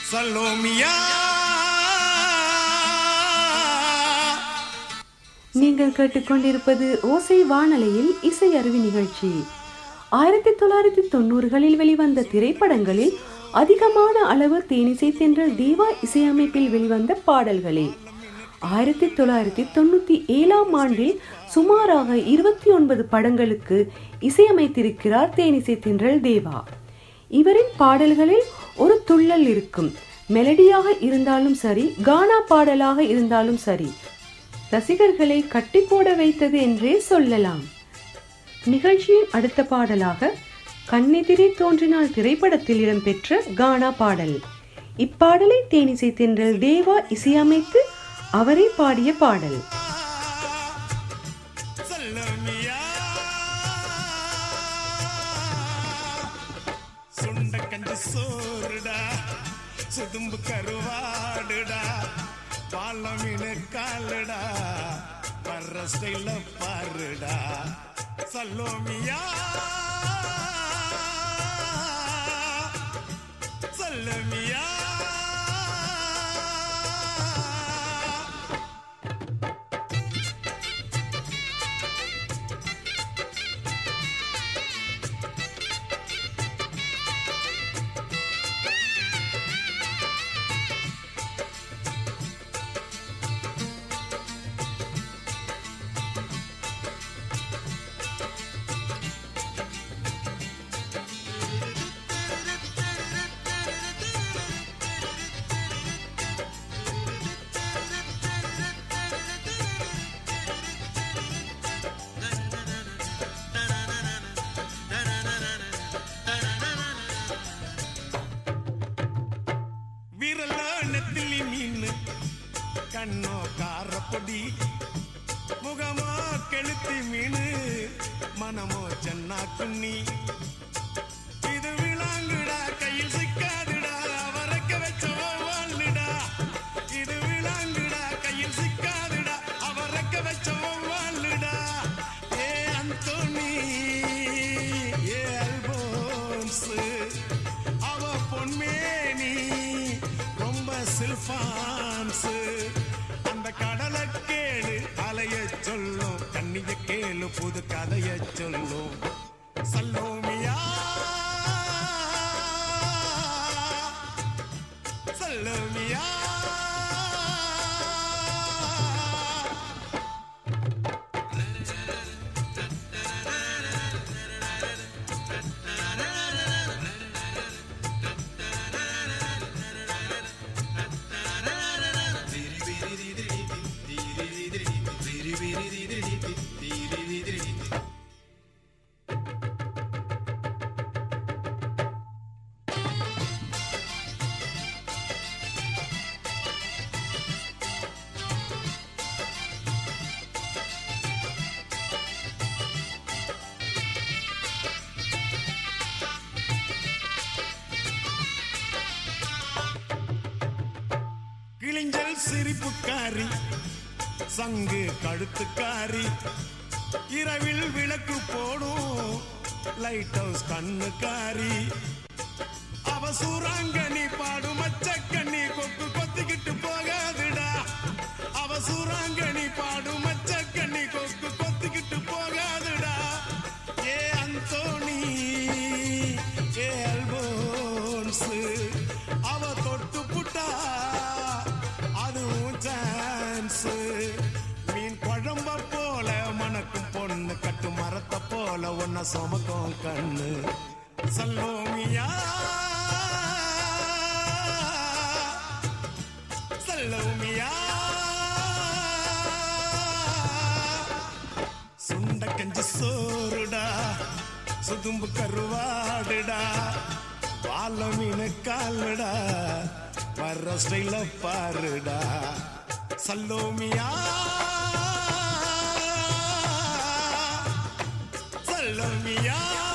சலோமியா நீங்கள் கேட்டுக்கொண்டிருப்பது ஓசை வானலையில் இசை அருவி நிகழ்ச்சி ஆயிரத்தி தொள்ளாயிரத்தி தொண்ணூறுகளில் வெளிவந்த திரைப்படங்களில் அதிகமான அளவு தேனிசை தென்றல் தேவா இசையமைப்பில் வெளிவந்த பாடல்களே ஆயிரத்தி தொள்ளாயிரத்தி தொண்ணூத்தி ஏழாம் ஆண்டில் சுமாராக இருபத்தி ஒன்பது படங்களுக்கு இசையமைத்திருக்கிறார் தேனிசை தென்றல் தேவா இவரின் பாடல்களில் ஒரு துள்ளல் இருக்கும் மெலடியாக இருந்தாலும் சரி கானா பாடலாக இருந்தாலும் சரி ரசிகர்களை கட்டி போட வைத்தது என்றே சொல்லலாம் நிகழ்ச்சியின் அடுத்த பாடலாக கண்ணெதிரே தோன்றினால் திரைப்படத்தில் இடம்பெற்ற கானா பாடல் இப்பாடலை தேனிசை தென்றல் தேவா இசையமைத்து அவரே பாடிய பாடல் சலோமியா சுண்ட கஞ்சி சோறுடா சுதும்பு கருவாடுடா பாலமீனு காலுடா வர்ற ஸ்டைல பாருடா சலோமியா சலோமியா விரல நெத்திலி மீன் கண்ணோ காரப்பொடி முகமோ கெளுத்தி மீன் மனமோ சென்னா குன்னி இது விளாங்குடா கையில் சிக்காதுடா அவரக்க வச்ச வாழ்டா இது விளாங்குடா கையில் சிக்காதுடா அவரக்க வச்ச வாழ்டா ஏ அந்தோனி ஏ அல்போன்ஸ் அவ பொன்மேனி ரொம்ப சில்பான்ஸ் அந்த கடலை கேளு அலைய சொல்லும் கண்ணிய கேளு புது கதைய சொல்லும் சல்லோமியா சல்லோமியா கிழிஞ்சல் சிரிப்புக்காரி சங்கு கழுத்துக்காரி இரவில் விளக்கு போடும் லைட் ஹவுஸ் கண்ணுக்காரி அவ சூறாங்கண்ணி பாடும் மச்சக்கண்ணி கொக்கு கொத்திக்கிட்டு போகாதுடா அவ சூறாங்கண்ணி பாடும் மச்சக்கண்ணி கொக்கு கொத்திக்கிட்டு போகாதுடா ஏ அந்தோணி ஏ அல்போன்ஸ் அவ தொட்டு புட்டா அதுவும் சான்ஸ் மீன் குழம்ப போல மணக்கும் பொண்ணு கட்டு மரத்தை போல ஒன்ன சுமக்கும் கண்ணு சல்லோமியா சல்லோமியா சுண்ட கஞ்சி சோறுடா சுதும்பு கருவாடுடா வாழ மீன் காலுடா வர்ற ஸ்டைல பாருடா சல்லோமியா சல்லோமியா